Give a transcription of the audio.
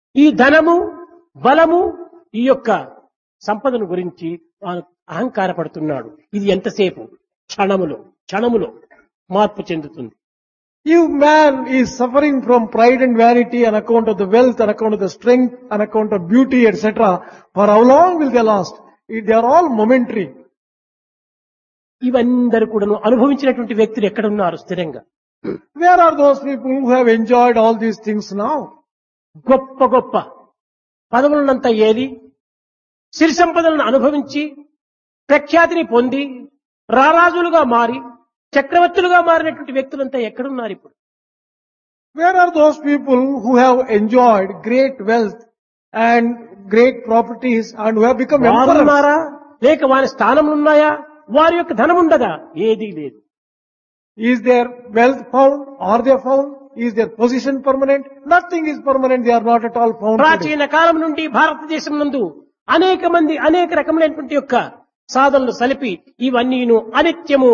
ఈ ధనము బలము ఈ యొక్క సంపదను గురించి వారు అహంకారపడుతున్నాడు ఇది ఎంతసేపు క్షణములో క్షణములో మార్పు చెందుతుంది If man is suffering from pride and vanity on account of the wealth, on account of the strength, on account of beauty, etc., for how long will they last? If They are all momentary. ఇవందరూ కూడాను అనుభవించినటువంటి వ్యక్తులు ఎక్కడ ఉన్నారు స్థిరంగా Where are those people who have enjoyed all these things now? గొప్ప గొప్ప పదవులనంతా ఏలి సిరి సంపదలను అనుభవించి ప్రఖ్యాతిని పొంది రారాజులుగా మారి చక్రవర్తులుగా మారినటువంటి వ్యక్తులంతా ఎక్కడున్నారు ఇప్పుడు Where are those people who have enjoyed great wealth and great properties and who have become వారు emperors? ఉన్నారా లేక వారి స్థానములు ఉన్నాయా వారి యొక్క ధనం ఉండదా ఏదీ లేదు Is their wealth found? Are they found? Is their position permanent? Nothing is permanent. They are not at all found. today. ప్రాచీన కాలం నుండి భారతదేశం నందు అనేక మంది అనేక రకములైనటువంటి యొక్క సాధనలు సలిపి ఇవన్నీను అనిత్యము